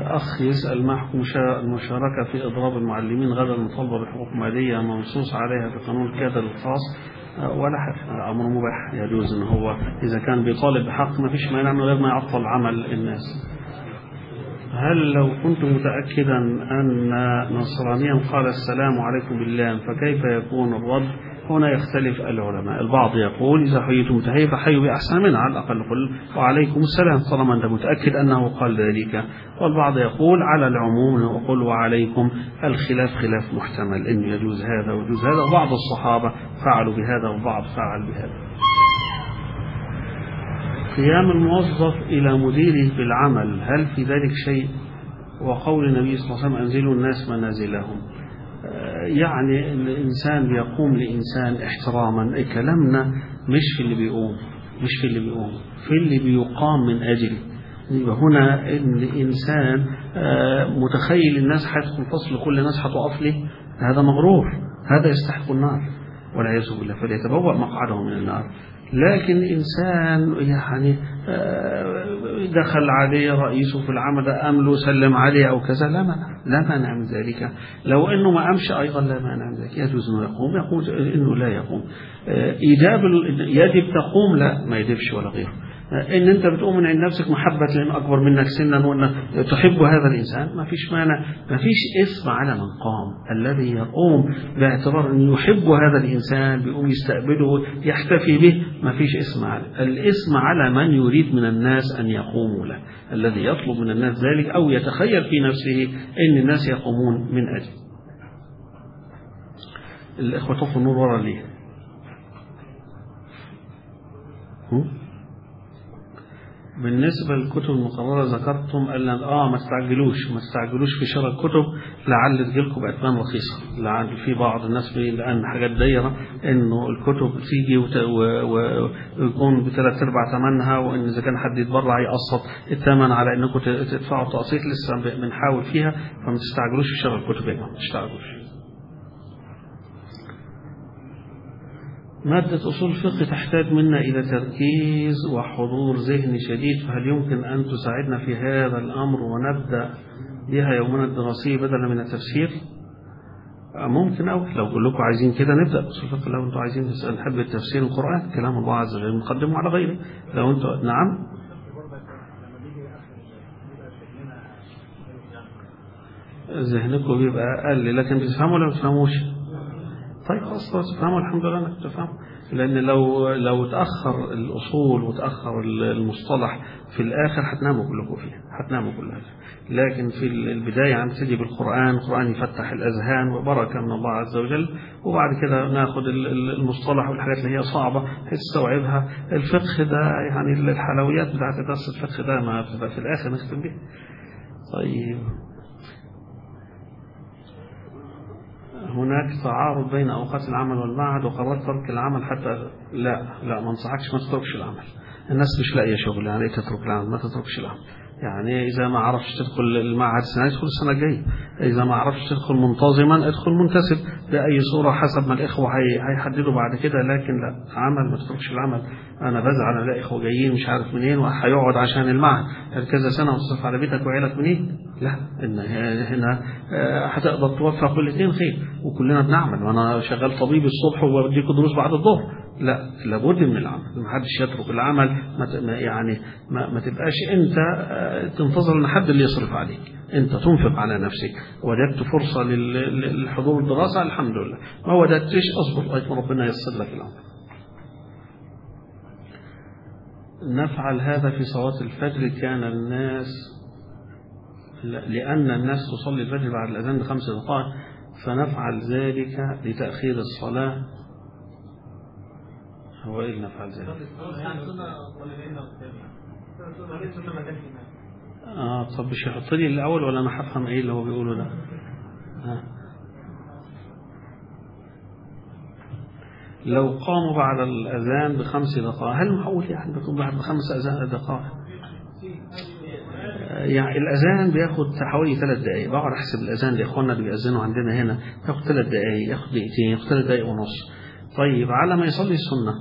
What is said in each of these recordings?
أخ يسأل ما حكم المشاركة في إضراب المعلمين غدا المطالبة بحقوق مالية منصوص عليها في قانون الكادر الخاص ولا حاجة أمر مباح يجوز إن هو إذا كان بيطالب بحق ما فيش مانع إنه غير ما يعطل عمل الناس هل لو كنت متأكدا أن نصرانيا قال السلام عليكم بالله فكيف يكون الرد هنا يختلف العلماء البعض يقول إذا حييتم تحية فحيوا بأحسن منها على الأقل قل وعليكم السلام طالما أنت متأكد أنه قال ذلك والبعض يقول على العموم وقل وعليكم الخلاف خلاف محتمل إن يجوز هذا ويجوز هذا وبعض الصحابة فعلوا بهذا وبعض فعل بهذا قيام الموظف إلى مديره في العمل هل في ذلك شيء وقول النبي صلى الله عليه وسلم أنزلوا الناس منازلهم يعني الإنسان بيقوم لإنسان احتراما كلامنا مش في اللي بيقوم مش في اللي بيقوم في اللي بيقام من أجله يبقى هنا إن الإنسان متخيل الناس هتدخل فصل كل الناس هتقف لي هذا مغرور هذا يستحق النار والعياذ بالله فليتبوأ مقعده من النار لكن إنسان يعني دخل عليه رئيسه في العمل أم له سلم عليه أو كذا لا مانع لا مانع من ذلك لو أنه ما أمشى أيضا لا مانع من ذلك يجوز أنه يقوم يقول أنه لا يقوم إيجاب يجب تقوم لا ما يجبش ولا غيره ان انت بتقوم من عند نفسك محبه لان اكبر منك سنا وان تحب هذا الانسان ما فيش مانع ما فيش اسم على من قام الذي يقوم باعتبار انه يحب هذا الانسان بيقوم يستقبله يحتفي به ما فيش اسم عليه الاسم على من يريد من الناس ان يقوموا له الذي يطلب من الناس ذلك او يتخيل في نفسه ان الناس يقومون من اجله الاخوه طفوا النور ورا ليه بالنسبة للكتب المقررة ذكرتم أن آه ما تستعجلوش ما تستعجلوش في شراء الكتب لعل تجيلكم بأثمان رخيصة لعل في بعض الناس لأن حاجات دايرة إنه الكتب تيجي ويكون بثلاث أرباع ثمنها وإن إذا كان حد يتبرع يقسط الثمن على إنكم تدفعوا تقسيط لسه بنحاول فيها فما تستعجلوش في شراء الكتب يا جماعة ما تستعجلوش مادة أصول الفقه تحتاج منا إلى تركيز وحضور ذهني شديد فهل يمكن أن تساعدنا في هذا الأمر ونبدأ بها يومنا الدراسي بدلا من التفسير ممكن أو لو كلكم عايزين كده نبدأ أصول الفقه لو أنتم عايزين نحب التفسير القرآن كلام الله عز وجل نقدمه على غيره لو أنتم نعم ذهنكم بيبقى أقل لكن بتفهموا ولا ما بتفهموش؟ طيب خلاص خلاص تفهموا الحمد لله انك تفهموا لان لو لو تاخر الاصول وتاخر المصطلح في الاخر هتناموا كلكم فيه هتناموا كلها لكن في البدايه عم تجي بالقران القران يفتح الاذهان وبركه من الله عز وجل وبعد كده ناخد المصطلح والحاجات اللي هي صعبه تستوعبها الفقه ده يعني الحلويات بتاعت درس الفقه ده ما بتبقى في الاخر نختم بيه طيب هناك تعارض بين أوقات العمل والمعهد وقررت ترك العمل حتى لا لا ما انصحكش ما تتركش العمل الناس مش لاقية شغل يعني ايه تترك العمل ما تتركش العمل يعني إذا ما عرفش تدخل المعهد السنة ادخل السنة الجاية إذا ما عرفش تدخل منتظما ادخل منتسب بأي صورة حسب ما الإخوة هيحددوا بعد كده لكن لا عمل ما تتركش العمل أنا بزعل ألاقي إخوة جايين مش عارف منين وهيقعد عشان المعهد كذا سنة وتصرف على بيتك وعيالك منين لا إن هنا هتقدر توفق الاثنين خير وكلنا بنعمل وأنا شغال طبيب الصبح وبديكوا دروس بعد الظهر لا لابد من العمل ما حدش يترك العمل ما يعني ما, ما تبقاش انت تنتظر ان حد اللي يصرف عليك انت تنفق على نفسك وجدت فرصة للحضور الدراسة الحمد لله ما وجدتش اصبر لغايه ربنا ييسر لك الامر نفعل هذا في صلاة الفجر كان الناس لأن الناس تصلي الفجر بعد الأذان بخمس دقائق فنفعل ذلك لتأخير الصلاة هو إيه اللي نفعل ذلك آه طب مش يحط لي الأول ولا أنا هفهم إيه اللي هو بيقوله ده آه. لو قاموا بعد الأذان بخمس دقائق هل معقول يعني بيكون بعد خمس أذان دقائق يعني الأذان بياخد حوالي ثلاث دقائق بقعد أحسب الأذان لإخواننا اللي بيأذنوا عندنا هنا ياخد ثلاث دقائق ياخد دقيقتين ياخد ثلاث دقائق ونص طيب على ما يصلي السنة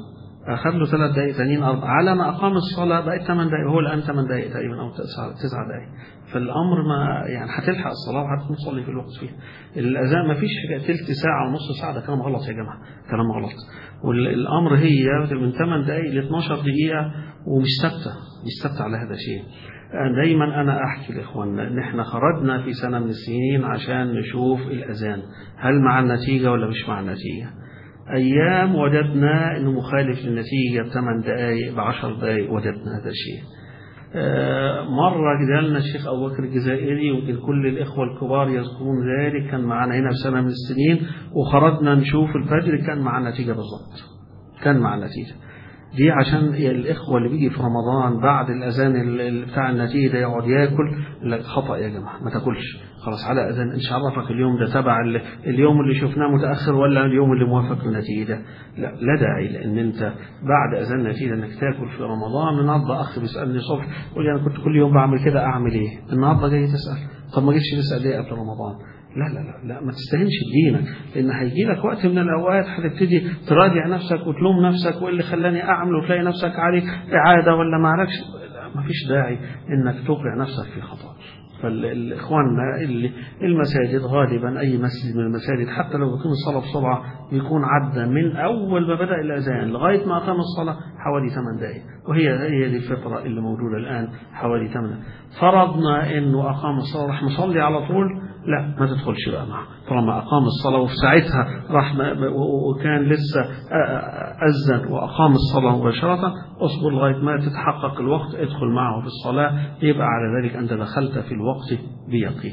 أخذ له ثلاث دقائق تانيين أربع على ما أقام الصلاة بقت ثمان دقائق وهو الآن ثمان دقائق تقريبا أو تسع تسع دقائق فالأمر ما يعني هتلحق الصلاة وهتكون تصلي في الوقت فيها الأذان ما فيش تلت ساعة ونص ساعة ده كلام غلط يا جماعة كلام غلط والأمر هي من 8 دقائق ل 12 دقيقة ومش ثابتة مش ثابتة على هذا الشيء دايما أنا أحكي لإخواننا إن إحنا خرجنا في سنة من السنين عشان نشوف الأذان هل مع النتيجة ولا مش مع النتيجة أيام وجدنا أنه مخالف للنتيجة بثمان دقائق بعشر دقائق وجدنا هذا الشيء مرة جدالنا الشيخ أبو بكر الجزائري ويمكن كل الإخوة الكبار يذكرون ذلك كان معنا هنا في سنة من السنين وخرجنا نشوف الفجر كان مع النتيجة بالضبط كان مع النتيجة دي عشان الإخوة اللي بيجي في رمضان بعد الأذان بتاع النتيجة يقعد ياكل لا خطأ يا جماعة ما تاكلش خلاص على أذان إن عرفك اليوم ده تبع اليوم اللي شفناه متأخر ولا اليوم اللي موافق للنتيجة لا لا داعي لأن أنت بعد أذان النتيجة إنك تاكل في رمضان النهارده أخ بيسألني صبح يقول لي أنا كنت كل يوم بعمل كده أعمل إيه؟ النهارده جاي تسأل طب ما جيتش تسأل ليه قبل رمضان؟ لا لا لا لا ما تستهنش بدينك لان هيجي لك وقت من الاوقات هتبتدي تراجع نفسك وتلوم نفسك وايه اللي خلاني اعمل وتلاقي نفسك عليك اعاده ولا ما عليكش ما فيش داعي انك توقع نفسك في خطا فالاخواننا اللي المساجد غالبا اي مسجد من المساجد حتى لو بيقيم الصلاه بسرعه بيكون عدى من اول ما بدا الاذان لغايه ما اقام الصلاه حوالي 8 دقائق وهي هي دي الفطره اللي موجوده الان حوالي 8 فرضنا انه اقام الصلاه راح نصلي على طول لا ما تدخلش بقى معه طالما أقام الصلاة وفي ساعتها راح وكان لسه أذن وأقام الصلاة مباشرة اصبر لغاية ما تتحقق الوقت ادخل معه في الصلاة يبقى على ذلك أنت دخلت في الوقت بيقين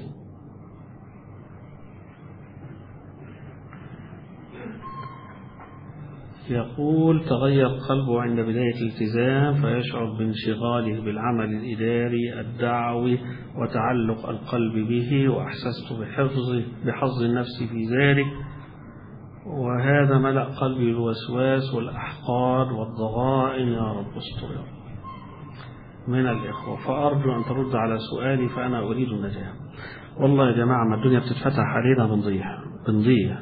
يقول تغير قلبه عند بداية الالتزام فيشعر بانشغاله بالعمل الإداري الدعوي وتعلق القلب به وأحسست بحفظ بحظ النفس في ذلك وهذا ملأ قلبي الوسواس والأحقاد والضغائن يا رب استر يا رب من الإخوة فأرجو أن ترد على سؤالي فأنا أريد النجاة والله يا جماعة ما الدنيا بتتفتح علينا بنضيع بنضيع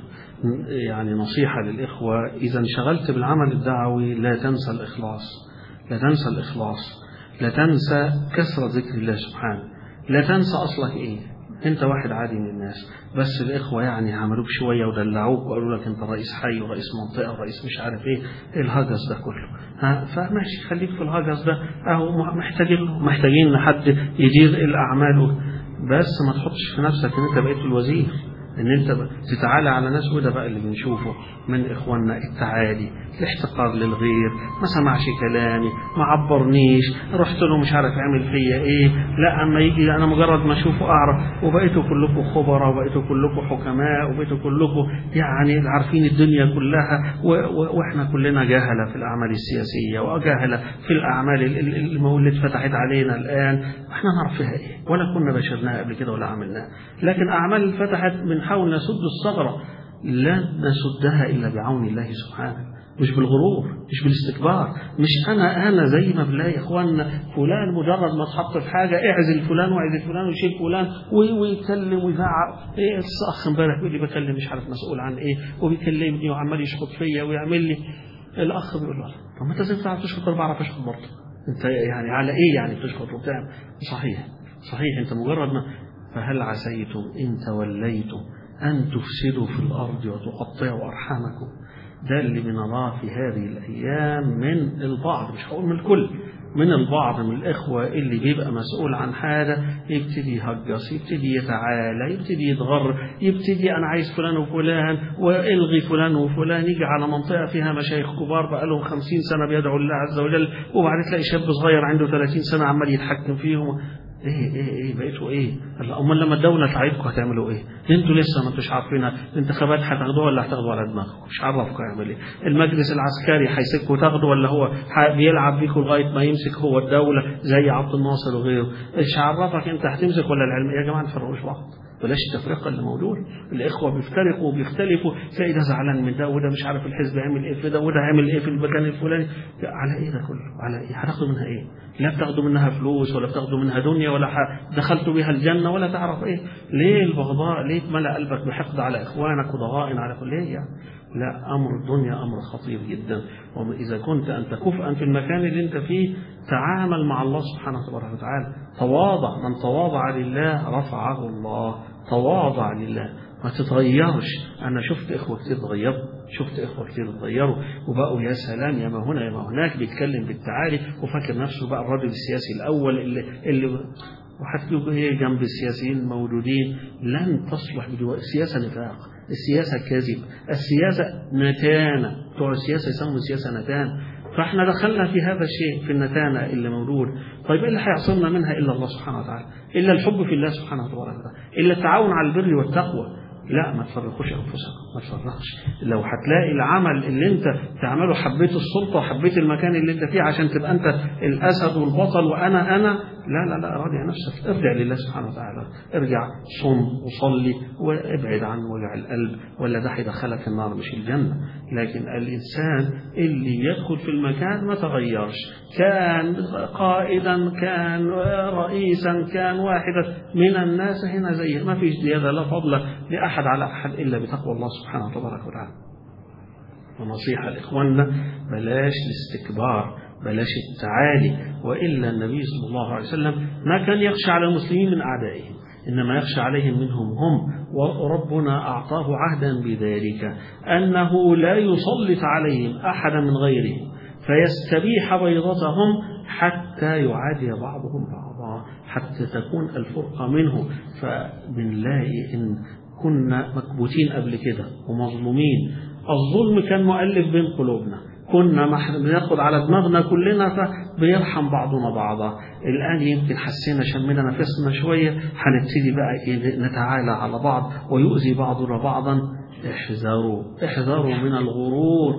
يعني نصيحة للإخوة إذا انشغلت بالعمل الدعوي لا تنسى الإخلاص لا تنسى الإخلاص لا تنسى كثرة ذكر الله سبحانه لا تنسى أصلك إيه أنت واحد عادي من الناس بس الإخوة يعني عملوك شوية ودلعوك وقالوا لك أنت رئيس حي ورئيس منطقة ورئيس مش عارف إيه الهجس ده كله ها فماشي خليك في الهجس ده أهو محتاجين محتاجين حد يدير الأعمال بس ما تحطش في نفسك إن أنت بقيت الوزير ان انت تتعالى على ناس وده بقى اللي بنشوفه من اخواننا التعالي الاحتقار للغير ما سمعش كلامي ما عبرنيش رحت له مش عارف اعمل فيا ايه لا اما يجي انا مجرد ما اشوفه اعرف وبقيتوا كلكم خبراء وبقيتوا كلكم حكماء وبقيتوا كلكم يعني عارفين الدنيا كلها واحنا كلنا جاهله في الاعمال السياسيه وجاهله في الاعمال اللي اتفتحت علينا الان احنا نعرف فيها ايه ولا كنا بشرناها قبل كده ولا عملناها لكن اعمال اتفتحت بنحاول نسد الثغره لن نسدها الا بعون الله سبحانه مش بالغرور مش بالاستكبار مش انا انا زي ما بنلاقي اخواننا فلان مجرد ما اتحط في حاجه اعزل فلان واعزل فلان ويشيل فلان ويتكلم ويزعق ايه اخ امبارح بيقول لي بكلم مش عارف مسؤول عن ايه وبيكلمني وعمال يشخط فيا ويعمل لي الاخ بيقول له طب ما انت زي بتعرف تشخط انا بعرف اشخط برضه انت يعني على ايه يعني بتشخط وبتعمل صحيح صحيح انت مجرد ما فهل عسيتم ان توليتم ان تفسدوا في الارض وتقطعوا ارحامكم ده اللي بنراه في هذه الأيام من البعض مش هقول من الكل من البعض من الإخوة اللي بيبقى مسؤول عن حاجة يبتدي يهجص يبتدي يتعالى يبتدي يتغر يبتدي أنا عايز فلان وفلان وإلغي فلان وفلان يجي على منطقة فيها مشايخ كبار بقى لهم خمسين سنة بيدعوا الله عز وجل وبعدين تلاقي شاب صغير عنده 30 سنة عمال يتحكم فيهم ايه ايه ايه بقيتوا ايه؟ امال لما الدوله تعيدكم هتعملوا ايه؟ انتوا لسه ما انتوش عارفينها الانتخابات هتاخدوها ولا هتاخدوا على دماغكم؟ مش عرفكم يعمل ايه؟ المجلس العسكري هيسيبكم تاخدوا ولا هو بيلعب بيكم لغايه ما يمسك هو الدوله زي عبد الناصر وغيره؟ مش عرفك انت هتمسك ولا العلم يا جماعه ما تفرقوش بعض بلاش التفرقه اللي موجود الاخوه بيفترقوا وبيختلفوا تلاقي ده زعلان من ده وده مش عارف الحزب يعمل ايه في ده وده هيعمل ايه في المكان الفلاني على ايه ده كله على ايه هتاخدوا منها ايه لا بتاخدوا منها فلوس ولا بتاخدوا منها دنيا ولا دخلتوا بها الجنه ولا تعرف ايه ليه البغضاء ليه تملأ قلبك بحقد على اخوانك وضغائن على كل ايه يعني لا أمر الدنيا أمر خطير جدا وإذا كنت أنت كفءا في المكان اللي أنت فيه تعامل مع الله سبحانه وتعالى تواضع من تواضع لله رفعه الله تواضع لله ما تتغيرش أنا شفت إخوة كتير اتغيروا شفت إخوة كتير اتغيروا وبقوا يا سلام يا ما هنا يا ما هناك بيتكلم بالتعالي وفاكر نفسه بقى الراجل السياسي الأول اللي, اللي وهتلاقوا ايه جنب السياسيين الموجودين لن تصلح بدو... السياسة نفاق السياسة كذب السياسة نتانة بتوع السياسة يسموا السياسة نتانة فاحنا دخلنا في هذا الشيء في النتانة اللي موجود طيب ايه اللي هيعصمنا منها الا الله سبحانه وتعالى الا الحب في الله سبحانه وتعالى الا التعاون على البر والتقوى لا ما تفرقوش انفسكم ما تفرقش لو هتلاقي العمل اللي انت تعمله حبيت السلطه وحبيت المكان اللي انت فيه عشان تبقى انت الاسد والبطل وانا انا لا لا لا راضي نفسك ارجع لله سبحانه وتعالى ارجع صم وصلي وابعد عن وجع القلب ولا ده هيدخلك النار مش الجنه لكن الانسان اللي يدخل في المكان ما تغيرش كان قائدا كان رئيسا كان واحدا من الناس هنا زي ما فيش زياده لا فضل لاحد على احد الا بتقوى الله سبحانه وتبارك وتعالى ونصيحه لاخواننا بلاش الاستكبار بلاش التعالي وإلا النبي صلى الله عليه وسلم ما كان يخشى على المسلمين من أعدائهم إنما يخشى عليهم منهم هم وربنا أعطاه عهدا بذلك أنه لا يسلط عليهم أحدا من غيرهم فيستبيح بيضتهم حتى يعادي بعضهم بعضا حتى تكون الفرقة منه فبنلاقي إن كنا مكبوتين قبل كده ومظلومين الظلم كان مؤلف بين قلوبنا كنا بناخد على دماغنا كلنا فبيرحم بعضنا بعضا الآن يمكن حسينا شمينا نفسنا شوية هنبتدي بقى نتعالى على بعض ويؤذي بعضنا بعضا احذروا احذروا من الغرور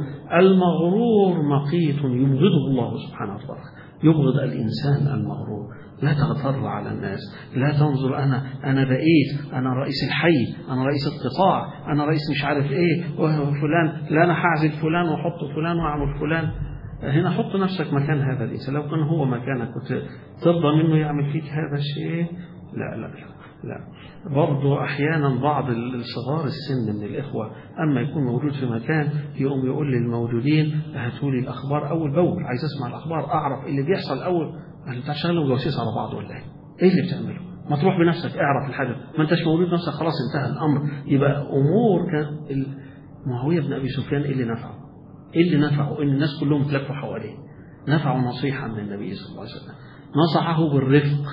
المغرور مقيت يبغضه الله سبحانه وتعالى يبغض الإنسان المغرور لا تغتر على الناس لا تنظر أنا أنا بقيت أنا رئيس الحي أنا رئيس القطاع أنا رئيس مش عارف إيه وفلان لا أنا هعزل فلان وأحط فلان وأعمل فلان هنا حط نفسك مكان هذا الإنسان لو كان هو مكانك كنت ترضى منه يعمل فيك هذا الشيء لا لا لا لا برضو أحيانا بعض الصغار السن من الإخوة أما يكون موجود في مكان يقوم يقول للموجودين هاتوا لي الأخبار أول بأول عايز أسمع الأخبار أعرف اللي بيحصل أول أنت شغال جواسيس على بعض ولا إيه؟ إيه اللي بتعمله؟ ما تروح بنفسك اعرف الحاجة ما أنتش موجود نفسك خلاص انتهى الأمر يبقى أمور كان معاوية بن أبي سفيان إيه اللي نفعه؟ إيه اللي نفعه؟ إن الناس كلهم اتلفوا حواليه نفعه نصيحة من النبي صلى الله عليه وسلم نصحه بالرفق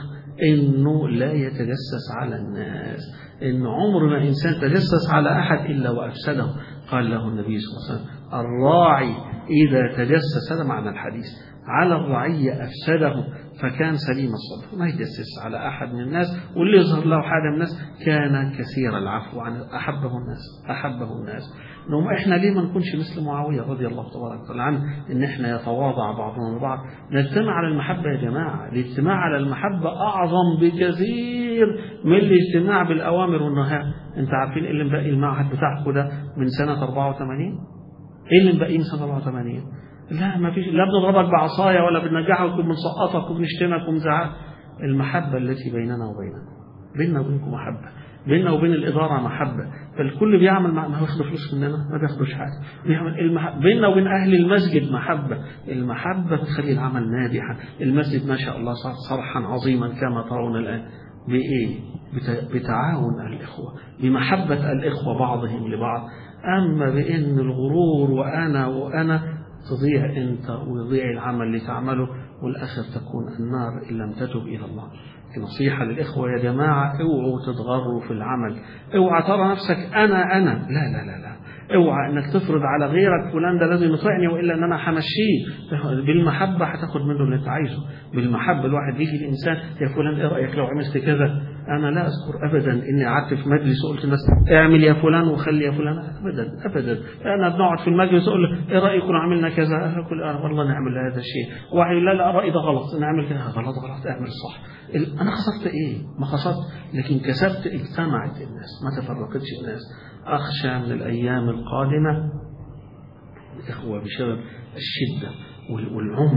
انه لا يتجسس على الناس ان عمر ما انسان تجسس على احد الا وافسده قال له النبي صلى الله عليه وسلم الراعي اذا تجسس هذا معنى الحديث على الرعية أفسده فكان سليم الصدر ما يجسس على أحد من الناس واللي يظهر له حاجة من الناس كان كثير العفو عن أحبه الناس أحبه الناس إنهم إحنا ليه ما نكونش مثل معاوية رضي الله تبارك وتعالى عنه إن إحنا يتواضع بعضنا البعض نجتمع على المحبة يا جماعة الاجتماع على المحبة أعظم بكثير من الاجتماع بالأوامر والنهي أنت عارفين إيه اللي مبقي المعهد بتاعكم ده من سنة 84 إيه اللي مبقي من سنة 84 لا ما فيش لا بنضربك بعصاية ولا بننجحك وبنسقطك وبنشتمك وبنزعق المحبة التي بيننا وبينك بيننا وبينكم محبة بيننا وبين الإدارة محبة فالكل بيعمل مع ما بياخدوا فلوس مننا ما بياخدوش حاجة بيعمل المح... بيننا وبين أهل المسجد محبة المحبة بتخلي العمل ناجحا المسجد ما شاء الله صار صرحا عظيما كما ترون الآن بإيه؟ بت... بتعاون الإخوة بمحبة الإخوة بعضهم لبعض أما بإن الغرور وأنا وأنا تضيع أنت ويضيع العمل اللي تعمله والآخر تكون النار إن لم تتب إلى الله نصيحة للإخوة يا جماعة اوعوا تتغروا في العمل اوعى ترى نفسك أنا أنا لا لا لا لا اوعى انك تفرض على غيرك فلان ده لازم يطيعني والا ان انا همشيه بالمحبه هتاخد منه اللي انت عايزه بالمحبه الواحد يجي الانسان يا فلان ايه رايك لو عملت كذا انا لا اذكر ابدا اني قعدت في مجلس وقلت للناس اعمل يا فلان وخلي يا فلان ابدا ابدا انا بنقعد في المجلس اقول ايه رايكم لو عملنا كذا اقول آه والله نعمل هذا الشيء واحد لا لا رايي ده غلط نعمل كذا غلط غلط اعمل الصح انا خسرت ايه ما خسرت لكن كسبت اجتمعت الناس ما تفرقتش الناس أخشى من الأيام القادمة الإخوة بسبب الشدة والعنف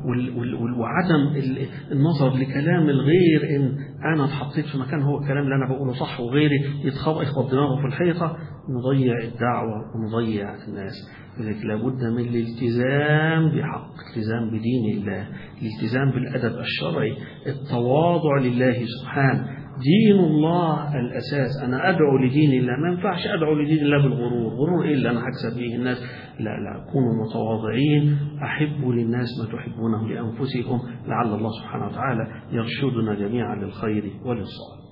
وال وال وال وعدم النظر لكلام الغير إن أنا اتحطيت في مكان هو الكلام اللي أنا بقوله صح وغيري يتخبط يخبط دماغه في الحيطة نضيع الدعوة ونضيع الناس لذلك لابد من الالتزام بحق الالتزام بدين الله الالتزام بالأدب الشرعي التواضع لله سبحانه دين الله الأساس أنا أدعو لدين الله ما ينفعش أدعو لدين الله بالغرور غرور إيه اللي أنا هكسب به الناس لا لا كونوا متواضعين أحبوا للناس ما تحبونه لأنفسكم لعل الله سبحانه وتعالى يرشدنا جميعا للخير وللصواب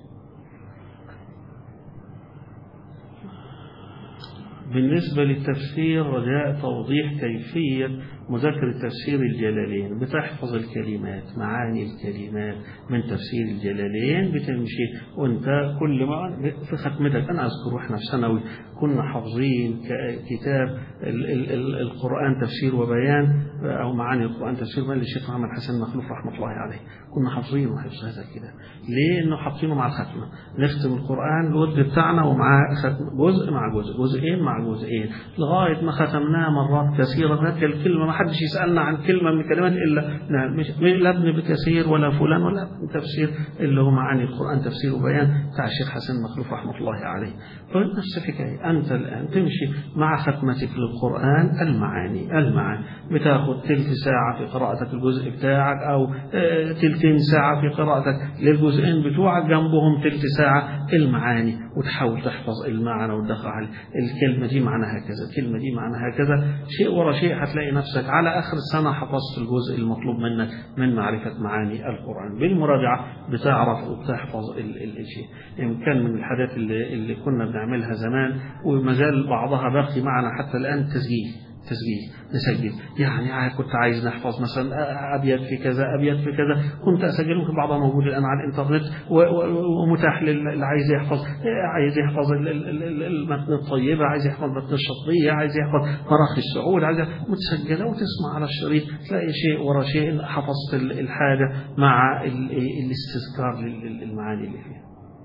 بالنسبة للتفسير رجاء توضيح كيفية مذاكرة تفسير الجلالين بتحفظ الكلمات معاني الكلمات من تفسير الجلالين بتمشي وانت كل ما في ختمتك انا اذكر واحنا في ثانوي كنا حافظين كتاب ال ال ال القران تفسير وبيان او معاني القران تفسير وبيان للشيخ محمد حسن مخلوف رحمه الله عليه كنا حافظينه حفظ هذا كده ليه انه حاطينه مع الختمه نختم القران الود بتاعنا ومعاه ختم جزء مع جزء جزئين مع جزئين لغايه ما ختمناه مرات كثيره هذه الكلمه ما حدش يسالنا عن كلمه من الكلمات الا مش لا ابن بكثير ولا فلان ولا ابن تفسير اللي هو معاني القران تفسير وبيان بتاع الشيخ حسن مخلوف رحمه الله عليه فنفس الحكايه انت الان تمشي مع ختمتك للقران المعاني المعاني بتاخد تلت ساعه في قراءتك الجزء بتاعك او تلتين ساعه في قراءتك للجزئين بتوعك جنبهم تلت ساعه المعاني وتحاول تحفظ المعنى وتدخل عليه الكلمه دي معناها كذا الكلمه دي معناها كذا شيء ورا شيء هتلاقي نفسك على آخر السنة حفظت الجزء المطلوب منك من معرفة معاني القرآن بالمراجعة بتعرف وبتحفظ الشيء يعني كان من الحاجات اللي, اللي كنا بنعملها زمان وما زال بعضها باقي معنا حتى الآن تسجيل تسجيل نسجل يعني كنت عايز نحفظ مثلا أبيات في كذا أبيات في كذا كنت أسجل ممكن بعضها موجود الآن على الإنترنت ومتاح للي عايز يحفظ عايز يحفظ المتن الطيبة عايز يحفظ متن الشطبية عايز يحفظ مراخي السعود عايز متسجلة وتسمع على الشريط تلاقي شيء ورا شيء حفظت الحاجة مع الاستذكار للمعاني اللي فيها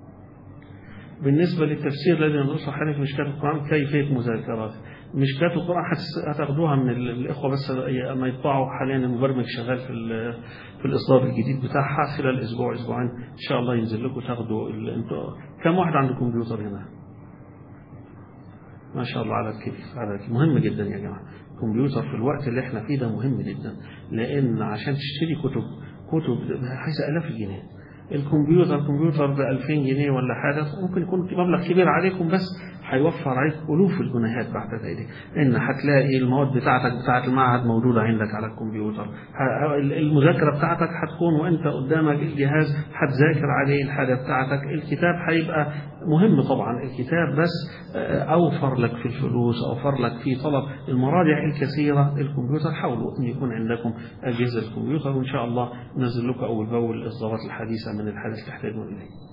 بالنسبة للتفسير الذي ندرسه حاليا في مشكلة القرآن كيفية مذاكرته مشكلات القرآن هتاخدوها من الإخوة بس لما يطبعوا حاليا المبرمج شغال في في الإصدار الجديد بتاعها خلال أسبوع أسبوعين إن شاء الله ينزل لكم تاخدوا انتوا كم واحد عنده كمبيوتر هنا؟ ما شاء الله على الكبير على الكبير. مهم جدا يا جماعة كمبيوتر في الوقت اللي احنا فيه ده مهم جدا لأن عشان تشتري كتب كتب حيث آلاف الجنيه الكمبيوتر كمبيوتر ب 2000 جنيه ولا حاجة ممكن يكون مبلغ كبير عليكم بس هيوفر عليك ألوف الجنيهات بعد ذلك إن هتلاقي المواد بتاعتك بتاعت المعهد موجودة عندك على الكمبيوتر المذاكرة بتاعتك هتكون وأنت قدامك الجهاز هتذاكر عليه الحاجة بتاعتك الكتاب هيبقى مهم طبعا الكتاب بس أوفر لك في الفلوس أوفر لك في طلب المراجع الكثيرة الكمبيوتر حاولوا أن يكون عندكم أجهزة الكمبيوتر وإن شاء الله ننزل لكم أول بأول الإصدارات الحديثة من الحدث اللي تحتاجون إليه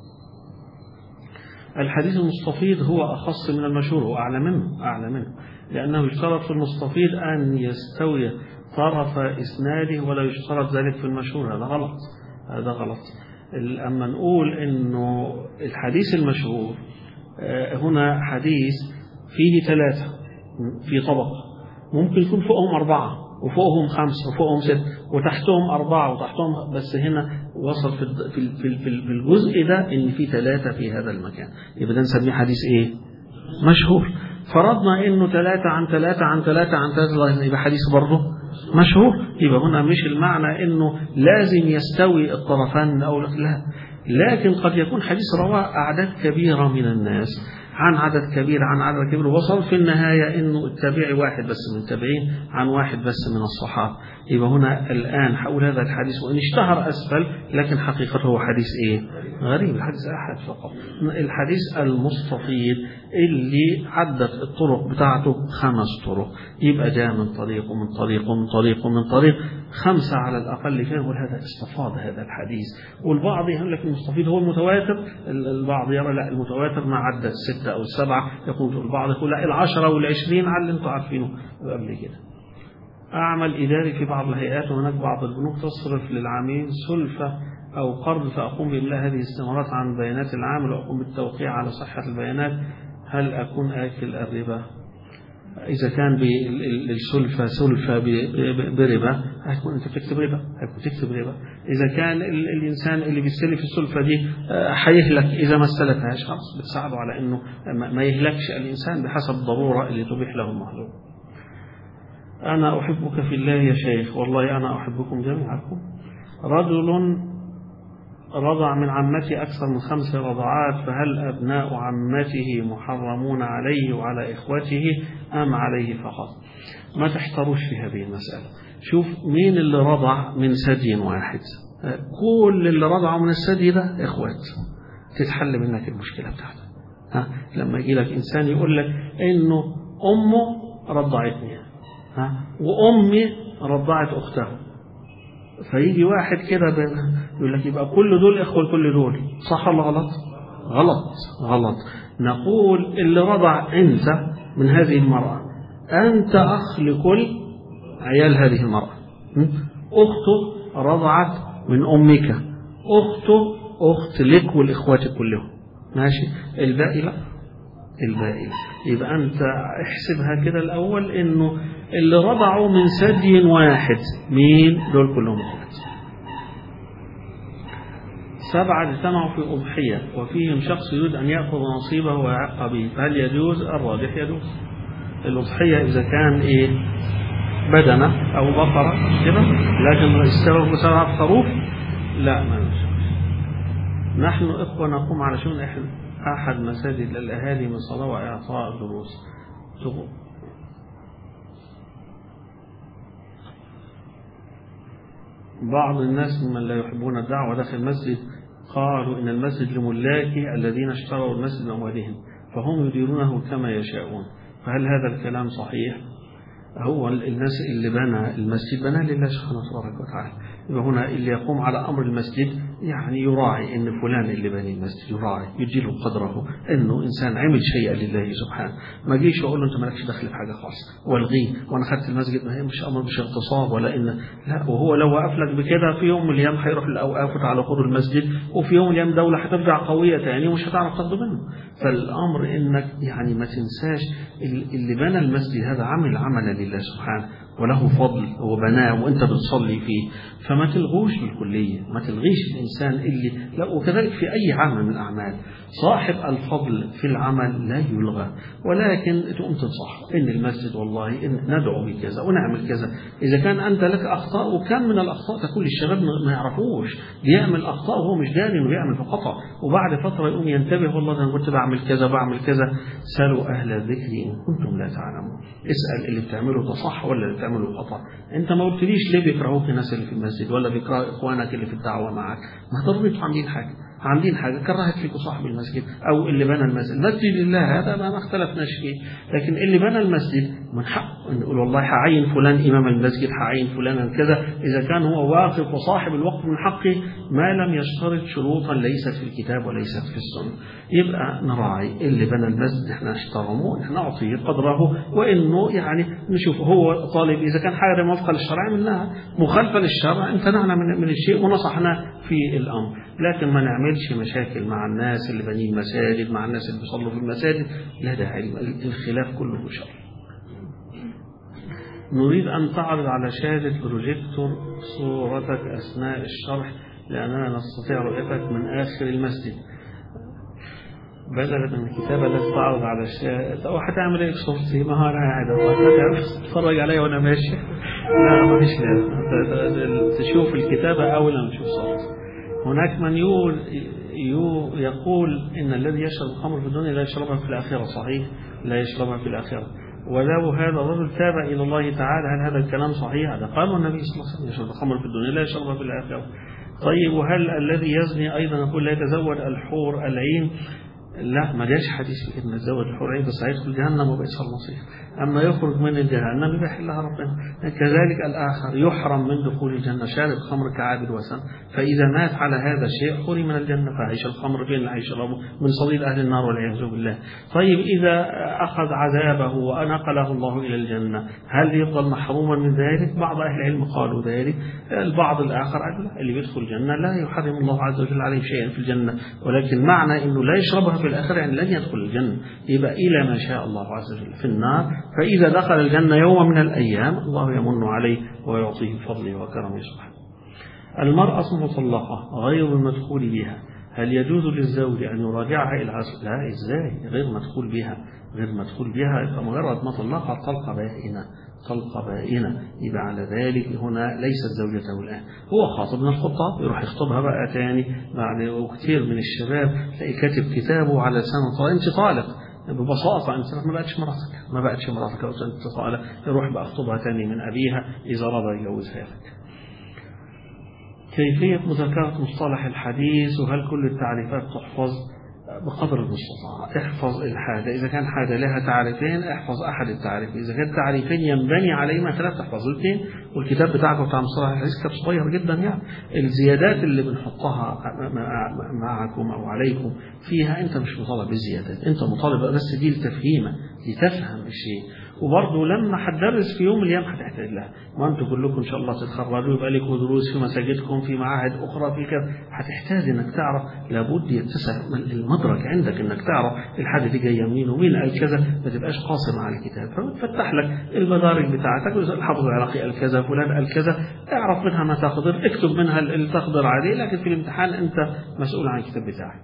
الحديث المستفيض هو أخص من المشهور هو أعلى منه أعلى منه لأنه يشترط في المستفيض أن يستوي طرف إسناده ولا يشترط ذلك في المشهور هذا غلط هذا غلط أما نقول أنه الحديث المشهور هنا حديث فيه ثلاثة في طبقة ممكن يكون فوقهم أربعة وفوقهم خمسة وفوقهم ست وتحتهم أربعة وتحتهم بس هنا وصل في في في الجزء ده إن في ثلاثة في هذا المكان يبقى ده نسميه حديث إيه؟ مشهور فرضنا إنه ثلاثة عن ثلاثة عن ثلاثة عن ثلاثة يبقى حديث برضه مشهور يبقى هنا مش المعنى إنه لازم يستوي الطرفان أو لا لكن قد يكون حديث رواه أعداد كبيرة من الناس عن عدد كبير عن عدد كبير وصل في النهاية أنه التابعي واحد بس من التابعين عن واحد بس من الصحابة يبقى هنا الآن حول هذا الحديث وإن اشتهر أسفل لكن حقيقته هو حديث إيه غريب الحديث أحد فقط الحديث المستفيض اللي عدت الطرق بتاعته خمس طرق يبقى جاء من طريق ومن طريق ومن طريق ومن طريق خمسة على الأقل فين يقول هذا استفاض هذا الحديث والبعض يقول لك المستفيض هو المتواتر البعض يرى لا المتواتر ما عدى الستة أو السبعة يقول البعض يقول لا العشرة والعشرين على اللي انتم عارفينه قبل كده أعمل إداري في بعض الهيئات وهناك بعض البنوك تصرف للعميل سلفة أو قرض فأقوم بإملاء هذه الاستمارات عن بيانات العامل وأقوم بالتوقيع على صحة البيانات هل أكون آكل الربا؟ إذا كان بالسلفة سلفة بربا هيكون أنت بتكتب ربا هيكون تكتب ربا إذا كان الإنسان اللي بيستلف السلفة دي هيهلك إذا ما استلفهاش خلاص بتساعده على إنه ما يهلكش الإنسان بحسب الضرورة اللي تبيح له المحظور أنا أحبك في الله يا شيخ والله أنا أحبكم جميعكم رجل رضع من عمته أكثر من خمس رضعات فهل أبناء عمته محرمون عليه وعلى إخوته أم عليه فقط ما تحتروش في هذه المسألة شوف مين اللي رضع من ثدي واحد كل اللي رضعوا من الثدي ده إخوات تتحل منك المشكلة بتاعته ها لما يجي لك إنسان يقول لك إنه أمه رضعتني ها وأمي رضعت أخته فيجي واحد كده يقول لك يبقى كل دول إخوة كل دول صح ولا غلط غلط غلط نقول اللي رضع أنت من هذه المرأة أنت أخ لكل عيال هذه المرأة أخته رضعت من أمك أخته أخت لك والإخوات كلهم ماشي الباقي لا الباقي يبقى أنت احسبها كده الأول إنه اللي رضعوا من ثدي واحد مين دول كلهم اخوات سبعة اجتمعوا في أضحية وفيهم شخص يريد أن يأخذ نصيبه ويعق به فهل يجوز الراجح يجوز الأضحية إذا كان إيه بدنة أو بقرة كده لكن السبب بسبب خروف لا ما يجوز نحن إخوة نقوم على شؤون أحد مساجد الأهالي من صلاة وإعطاء دروس بعض الناس ممن لا يحبون الدعوة داخل المسجد قالوا إن المسجد لملاك الذين اشتروا المسجد من أموالهم فهم يديرونه كما يشاءون فهل هذا الكلام صحيح؟ هو الناس اللي بنى المسجد بنى لله سبحانه تبارك وتعالى يبقى هنا اللي يقوم على أمر المسجد يعني يراعي أن فلان اللي بني المسجد يراعي يديله قدره أنه إنسان عمل شيئا لله سبحانه ما جيش وأقول له أنت مالكش دخل في حاجة خالص والغيه وأنا خدت المسجد ما هي مش أمر مش اغتصاب ولا إن لا وهو لو وقف لك بكده في يوم من الأيام هيروح الأوقاف على قدر المسجد وفي يوم من الأيام دولة هترجع قوية تاني ومش هتعرف تاخده منه فالأمر إنك يعني ما تنساش اللي بنى المسجد هذا عمل عملا لله سبحانه وله فضل هو بناه وانت بتصلي فيه فما تلغوش بالكلية ما تلغيش الإنسان اللي لا وكذلك في أي عمل من الأعمال صاحب الفضل في العمل لا يلغى ولكن تقوم تنصح إن المسجد والله إن ندعو بكذا ونعمل كذا إذا كان أنت لك أخطاء وكم من الأخطاء تكون الشباب ما يعرفوش بيعمل أخطاء وهو مش داري إنه بيعمل في خطأ وبعد فترة يقوم ينتبه والله أنا كنت بعمل كذا بعمل كذا سألوا أهل الذكر إن كنتم لا تعلمون اسأل اللي بتعمله ده صح ولا اللي بتعمله خطأ أنت ما قلتليش ليه بيكرهوك الناس اللي في المسجد ولا بيكره إخوانك اللي في الدعوة معك ما ضروري عاملين حاجة عاملين حاجة كرهت فيكم صاحب المسجد أو اللي بنى المسجد المسجد لله هذا ما اختلفناش فيه لكن اللي بنى المسجد من حقه نقول والله هعين فلان إمام المسجد هعين فلانا كذا إذا كان هو واقف وصاحب الوقت من حقه ما لم يشترط شروطا ليست في الكتاب وليست في السنة يبقى نراعي اللي بنى المسجد احنا احترموه احنا نعطيه قدره وانه يعني نشوف هو طالب اذا كان حاجه موافقه للشرع عملناها مخالفه للشرع امتنعنا من من الشيء ونصحنا في الامر لكن ما نعملش مشاكل مع الناس اللي بانيين المساجد مع الناس اللي بيصلوا في المساجد لا داعي الخلاف كله شر نريد أن تعرض على شاشة بروجيكتور صورتك أثناء الشرح لأننا نستطيع رؤيتك من آخر المسجد بدلا من الكتابة التي تعرض على الشاشة أو هتعمل إيه بصورتي ما هو أنا قاعد تتفرج عليا وأنا ماشي لا ما فيش لازم تشوف الكتابة أول ما تشوف صورتي هناك من يقول يقول إن الذي يشرب الخمر في الدنيا لا يشربها في الآخرة صحيح لا يشربها في الآخرة ولو هذا الرجل تاب إلى الله تعالى هل هذا الكلام صحيح هذا قال النبي صلى الله عليه وسلم يشرب الخمر في الدنيا لا يشربها في الآخرة طيب وهل الذي يزني أيضا يقول لا يتزوج الحور العين لا ما جاش حديث في ان يتزوج الحور العين بس هيدخل جهنم وبئس المصير اما يخرج من الجهنم يبقى يحلها ربنا كذلك الاخر يحرم من دخول الجنه شارب خمر كعابد وثن فاذا مات على هذا الشيء حرم من الجنه فعيش الخمر فين اللي هيشربه من صليل اهل النار والعياذ بالله طيب اذا اخذ عذابه ونقله الله الى الجنه هل يفضل محروما من ذلك بعض اهل العلم قالوا ذلك البعض الاخر قال لا اللي بيدخل الجنه لا يحرم الله عز وجل عليه شيئا في الجنه ولكن معنى انه لا يشربها في في الآخرة يعني لن يدخل الجنة يبقى إلى ما شاء الله عز وجل في النار فإذا دخل الجنة يوم من الأيام الله يمن عليه ويعطيه فضله وكرمه سبحانه المرأة مطلقة غير المدخول بها هل يجوز للزوج أن يراجعها إلى عصر لا إزاي غير مدخول بها غير مدخول بها يبقى مجرد ما طلقها طلقة بائنة طلقة بائنة يبقى على ذلك هنا ليست زوجته الآن هو خاطب من الخطاب يروح يخطبها بقى تاني بعد وكثير من الشباب تلاقي كاتب كتابه على لسان طالق أنت طالق ببساطة أنت ما بقتش مراتك ما بقتش مراتك أنت طالق يروح بقى أخطبها تاني من أبيها إذا رضى يجوزها لك كيفية مذاكرة مصطلح الحديث وهل كل التعريفات تحفظ بقدر المستطاع احفظ الحاجة إذا كان حاجة لها تعريفين احفظ أحد التعريفين إذا كان تعريفين ينبني عليهما ثلاث احفظ الاثنين والكتاب بتاعك بتاع مصطلح الحديث كتاب صغير جدا يعني الزيادات اللي بنحطها معكم أو عليكم فيها أنت مش مطالب بالزيادات أنت مطالب بس دي لتفهيمة لتفهم الشيء وبرضه لما هتدرس في يوم من الايام هتحتاج لها ما انتوا كلكم ان شاء الله تتخرجوا يبقى لكم دروس في مساجدكم في معاهد اخرى في كذا هتحتاج انك تعرف لابد يتسع المدرك عندك انك تعرف الحاجه دي جايه منين ومين قال كذا ما تبقاش قاصر على الكتاب فبتفتح لك المدارك بتاعتك الحافظ العراقي قال كذا فلان قال كذا اعرف منها ما تقدر اكتب منها اللي تقدر عليه لكن في الامتحان انت مسؤول عن الكتاب بتاعك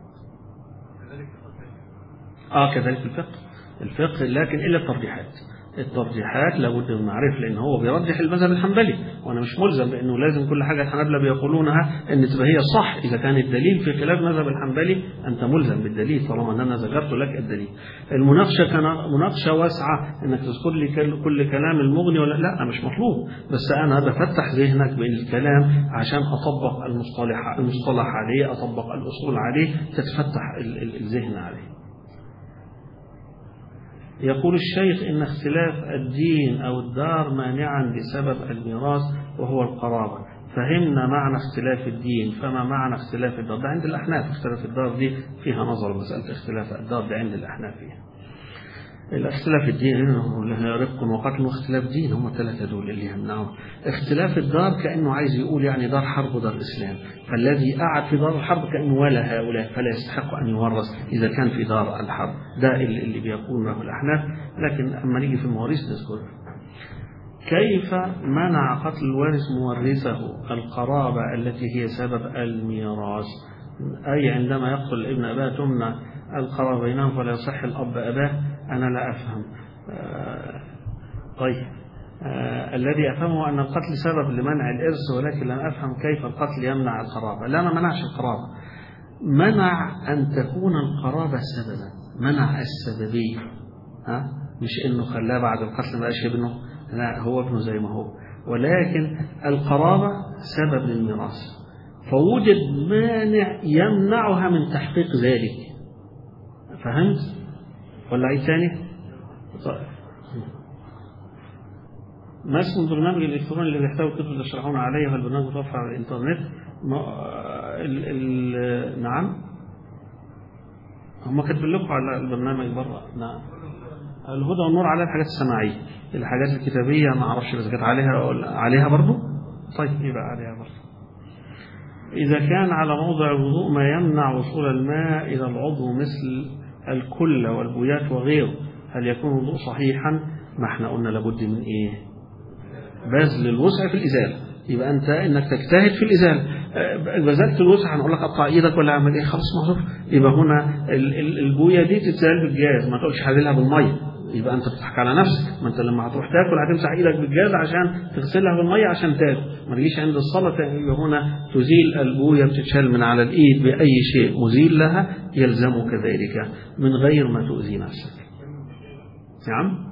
اه كذلك الفقه الفقه لكن الا الترجيحات الترجيحات لابد من معرفة لأن هو بيرجح المذهب الحنبلي وأنا مش ملزم بأنه لازم كل حاجة الحنابلة بيقولونها أن تبقى هي صح إذا كان الدليل في خلاف مذهب الحنبلي أنت ملزم بالدليل طالما أن أنا ذكرت لك الدليل المناقشة كان مناقشة واسعة أنك تذكر لي كل كلام المغني ولا لا مش مطلوب بس أنا بفتح ذهنك بالكلام عشان أطبق المصطلح المصطلح عليه أطبق الأصول عليه تتفتح الذهن عليه يقول الشيخ إن اختلاف الدين أو الدار مانعا بسبب الميراث وهو القرابة فهمنا معنى اختلاف الدين فما معنى اختلاف الدار ده عند الأحناف اختلاف الدار دي فيها نظر مسألة اختلاف الدار ده عند الأحناف فيها الاختلاف الدين لها رفق وقتل واختلاف دين هم الثلاثة دول اللي يمنعوا اختلاف الدار كأنه عايز يقول يعني دار حرب ودار إسلام فالذي قعد في دار الحرب كأنه ولا هؤلاء فلا يستحق أن يورث إذا كان في دار الحرب ده اللي بيقول له الأحناف لكن أما نيجي في المواريث نذكر كيف منع قتل الوارث مورثه القرابة التي هي سبب الميراث أي عندما يقتل الابن أباه تمنع القرابة بينهم فلا يصح الأب أباه أنا لا أفهم آه طيب آه الذي أفهمه أن القتل سبب لمنع الإرث ولكن لم أفهم كيف القتل يمنع القرابة لا ما منعش القرابة منع أن تكون القرابة سببا منع السببية ها مش إنه خلاه بعد القتل ما بقاش ابنه لا هو ابنه زي ما هو ولكن القرابة سبب للميراث فوجد مانع يمنعها من تحقيق ذلك فهمت ولا عيد ثاني طيب ما اسم البرنامج الالكتروني اللي بيحتوي كتب تشرحون عليه والبرنامج متوفر على الانترنت ما ال ال نعم هم كاتبين لكم على البرنامج بره نعم الهدى والنور على الحاجات السماعيه الحاجات الكتابيه ما اعرفش اذا كانت عليها ولا عليها برضه طيب يبقى عليها برضه إذا كان على موضع الوضوء ما يمنع وصول الماء إلى العضو مثل الكل والبويات وغيره هل يكون الوضوء صحيحا ما احنا قلنا لابد من ايه بذل الوسع في الإزالة يبقى أنت إنك تجتهد في الإزالة بذلت الوسع هنقول لك قطع إيدك ولا أعمل إيه خلاص معروف يبقى هنا البوية دي تتزال بالجاز ما تقولش حللها بالمية يبقى أنت بتضحك على نفسك ما أنت لما هتروح تاكل هتمسح إيدك بالجاز عشان تغسلها بالمية عشان تاكل ما تجيش عند الصلاة يبقى هنا تزيل البوية بتتشال من على الإيد بأي شيء مزيل لها يلزمك ذلك من غير ما تؤذي نفسك نعم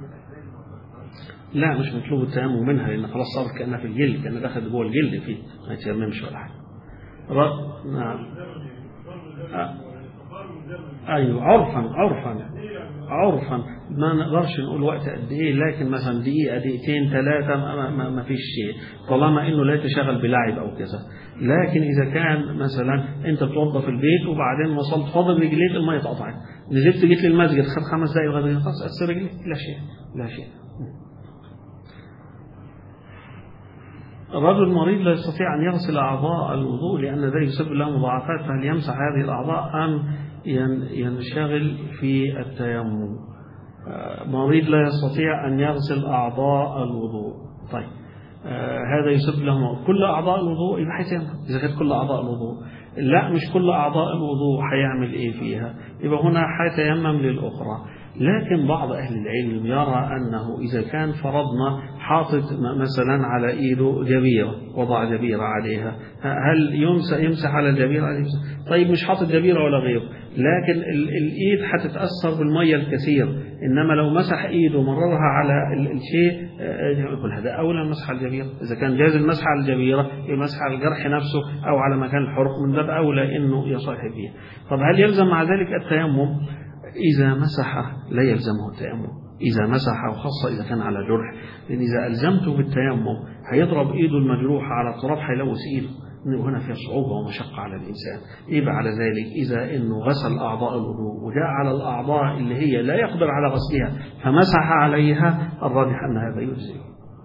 لا مش مطلوب التيمم منها لان خلاص صارت كانها في الجلد كانها دخلت جوه الجلد فيه ما يتيممش ولا حاجه رد نعم آه. ايوه عرفا عرفا عرفا ما نقدرش نقول وقت قد ايه لكن مثلا دقيقه دقيقتين ثلاثه ما, ما, ما فيش شيء طالما انه لا يتشغل بلعب او كذا لكن اذا كان مثلا انت بتوضى في البيت وبعدين وصلت فاضل رجليك الميه اتقطعت نزلت جيت للمسجد خد خمس دقايق وغدا خلاص اغسل رجليك لا شيء لا شيء الرجل المريض لا يستطيع أن يغسل أعضاء الوضوء لأن ذلك يسبب له مضاعفات فهل يمسح هذه الأعضاء أم ينشغل في التيمم مريض لا يستطيع أن يغسل أعضاء الوضوء طيب هذا يسبب له كل أعضاء الوضوء يبقى حيتم إذا كانت كل أعضاء الوضوء لا مش كل أعضاء الوضوء هيعمل إيه فيها يبقى هنا هيتيمم للأخرى لكن بعض أهل العلم يرى أنه إذا كان فرضنا حاطط مثلا على إيده جبيرة وضع جبيرة عليها هل يمسح, يمسح على الجبيرة طيب مش حاطط جبيرة ولا غيره لكن الإيد هتتأثر بالمية الكثير إنما لو مسح إيده ومررها على الشيء يقول هذا أولى المسح على الجبيرة إذا كان جاز المسح على الجبيرة يمسح على الجرح نفسه أو على مكان الحرق من باب أولى إنه يصح فيه طب هل يلزم مع ذلك التيمم إذا مسح لا يلزمه التيمم إذا مسح وخاصة إذا كان على جرح لأن إذا ألزمته بالتيمم هيضرب إيده المجروحة على التراب هيلوث إيده هنا فيها صعوبة ومشقة على الإنسان يبقى على ذلك إذا إنه غسل أعضاء الوضوء وجاء على الأعضاء اللي هي لا يقدر على غسلها فمسح عليها الراجح أن هذا يجزئ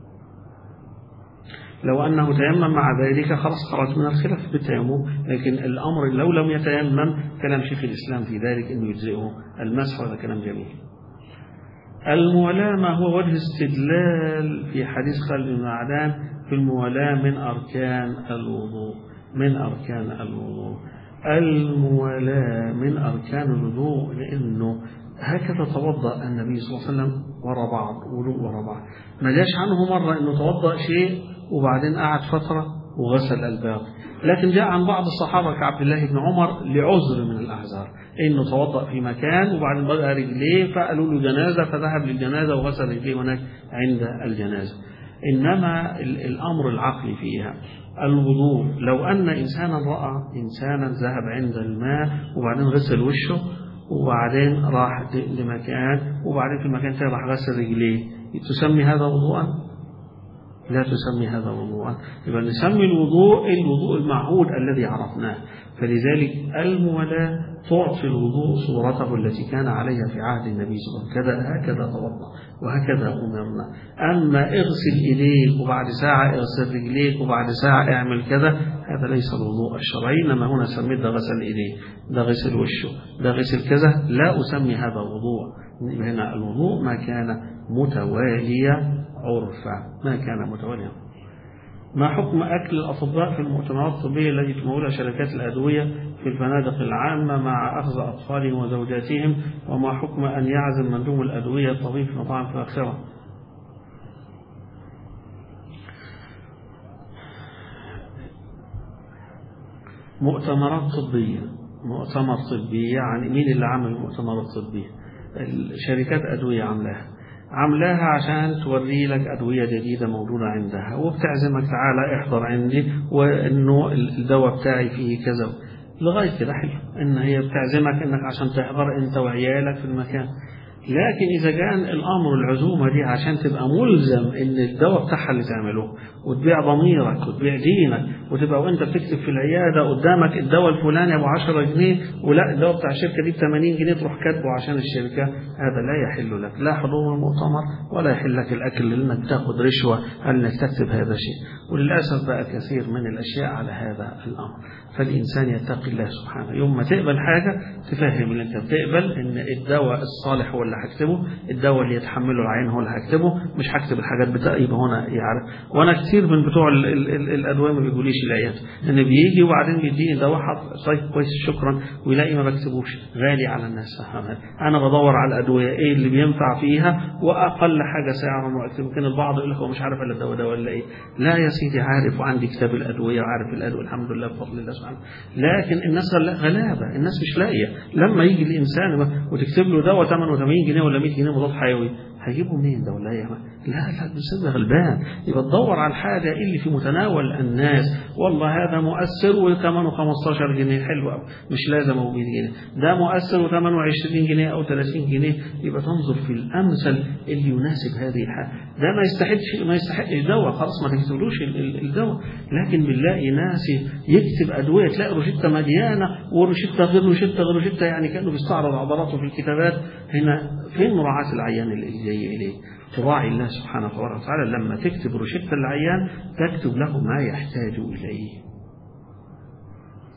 لو أنه تيمم مع ذلك خلاص خرج من الخلاف بالتيمم لكن الأمر لو لم يتيمم كلام شيخ الإسلام في ذلك أنه يجزئه المسح هذا كلام جميل الموالاة ما هو وجه استدلال في حديث خالد بن معدان في الموالاة من أركان الوضوء من أركان الوضوء الموالاة من أركان الوضوء لأنه هكذا توضأ النبي صلى الله عليه وسلم ورا بعض وضوء ورا بعض ما جاش عنه مرة أنه توضأ شيء وبعدين قعد فترة وغسل الباقي لكن جاء عن بعض الصحابة كعبد الله بن عمر لعذر من الأعذار إنه توضأ في مكان وبعدين بقى رجليه فقالوا له جنازة فذهب للجنازة وغسل رجليه هناك عند الجنازة إنما الأمر العقلي فيها الوضوء لو أن إنسانا رأى إنسانا ذهب عند الماء وبعدين غسل وشه وبعدين راح لمكان وبعدين في المكان الثاني راح غسل رجليه تسمي هذا وضوءا؟ لا تسمي هذا وضوءا يبقى نسمي الوضوء الوضوء المعهود الذي عرفناه فلذلك المولاة تعطي الوضوء صورته التي كان عليها في عهد النبي صلى الله عليه وسلم كذا هكذا توضا وهكذا أمرنا أما اغسل إيديك وبعد ساعة اغسل رجليك وبعد ساعة اعمل كذا هذا ليس الوضوء الشرعي إنما هنا سميت ده غسل إيديه ده غسل وشه ده غسل كذا لا أسمي هذا وضوء هنا الوضوء ما كان متواليا عرفا ما كان متواليا ما حكم أكل الأطباء في المؤتمرات الطبية التي تمولها شركات الأدوية في الفنادق العامة مع أخذ أطفالهم وزوجاتهم وما حكم أن يعزم مندوب الأدوية الطبيب في مطاعم فاخرة مؤتمرات طبية مؤتمر طبي يعني مين اللي عمل المؤتمرات الطبية شركات أدوية عاملاها عاملاها عشان توري لك أدوية جديدة موجودة عندها وبتعزمك تعالى احضر عندي وإنه الدواء بتاعي فيه كذا لغاية كده حلو إن هي بتعزمك إنك عشان تحضر أنت وعيالك في المكان لكن إذا كان الأمر العزومة دي عشان تبقى ملزم إن الدواء بتاعها اللي تعمله وتبيع ضميرك وتبيع دينك وتبقى وأنت بتكتب في العيادة قدامك الدواء الفلاني أبو 10 جنيه ولا الدواء بتاع الشركة دي ب 80 جنيه تروح كاتبه عشان الشركة هذا لا يحل لك لا حضور المؤتمر ولا يحل لك الأكل لأنك تاخد رشوة أنك تكتب هذا الشيء وللأسف بقى كثير من الأشياء على هذا الأمر فالإنسان يتقي الله سبحانه يوم ما تقبل حاجة تفهم اللي أنت بتقبل إن الدواء الصالح هو اللي هكتبه الدواء اللي يتحمله العين هو اللي هكتبه مش هكتب الحاجات بتاعي يبقى هنا يعرف وأنا كتير من بتوع ال ال ال الأدوية ما بيقوليش العيادة إن بيجي وبعدين بيديني دواء طيب كويس شكرا ويلاقي ما بكتبوش غالي على الناس أنا بدور على الأدوية إيه اللي بينفع فيها وأقل حاجة سعرا وقت يمكن البعض يقول لك هو مش عارف إلا الدواء ده ولا إيه لا يا سيدي عارف وعندي كتاب الأدوية وعارف الأدوية الحمد لله بفضل الله سبحانه لكن الناس غلابة الناس مش لاقية لما يجي الإنسان وتكتب له دواء 88 جنيه ولا 100 جنيه مضاد حيوي هيجيبه منين ده ولا ايه لا لا الانسان غلبان يبقى تدور على الحاجه اللي في متناول الناس والله هذا مؤثر وثمنه 15 جنيه حلو قوي مش لازم ابو 100 جنيه ده مؤثر وثمنه 20 جنيه او 30 جنيه يبقى تنظر في الامثل اللي يناسب هذه الحاجه ده ما يستحقش ما يستحقش دواء خلاص ما تكتبلوش الدواء لكن بنلاقي ناس يكتب ادويه تلاقي روشته مليانه وروشته غير روشته غير روشته يعني كانه بيستعرض عضلاته في الكتابات هنا فين مراعاه العيان اللي جاي إليه تراعي الله سبحانه وتعالى لما تكتب روشتة العيان تكتب له ما يحتاج إليه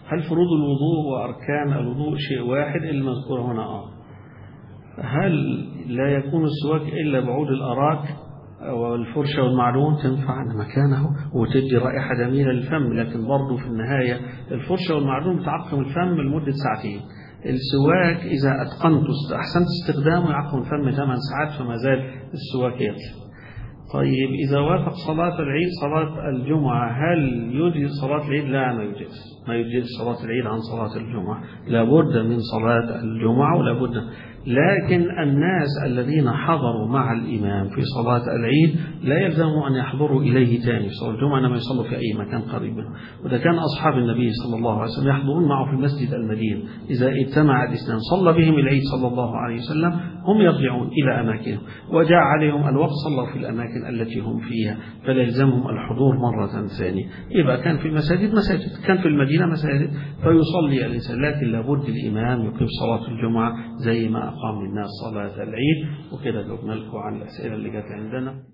هل فروض الوضوء وأركان الوضوء شيء واحد اللي مذكور هنا آه هل لا يكون السواك إلا بعود الأراك والفرشة والمعلوم تنفع مكانه وتدي رائحة جميلة للفم لكن برضه في النهاية الفرشة والمعلوم بتعقم الفم لمدة ساعتين السواك إذا أتقنت أحسنت استخدامه يعقم الفم 8 ساعات فما زال السواك يكفي طيب إذا وافق صلاة العيد صلاة الجمعة هل يجزي صلاة العيد؟ لا ما يجزي ما يجزي صلاة العيد عن صلاة الجمعة لابد من صلاة الجمعة ولابد لكن الناس الذين حضروا مع الإمام في صلاة العيد لا يلزمهم أن يحضروا إليه ثاني في صلاة الجمعة إنما يصلوا في أي مكان قريب منه وده كان أصحاب النبي صلى الله عليه وسلم يحضرون معه في المسجد المدينة إذا اجتمع الإسلام صلى بهم العيد صلى الله عليه وسلم هم يرجعون إلى أماكنهم وجاء عليهم الوقت صلوا في الأماكن التي هم فيها فلا يلزمهم الحضور مرة ثانية يبقى كان في مساجد مساجد كان في المدينة مساجد فيصلي الإنسان لكن لابد الإمام يقيم صلاة الجمعة زي ما أقام للناس صلاة العيد وكده جبنا لكم عن الأسئلة اللي جت عندنا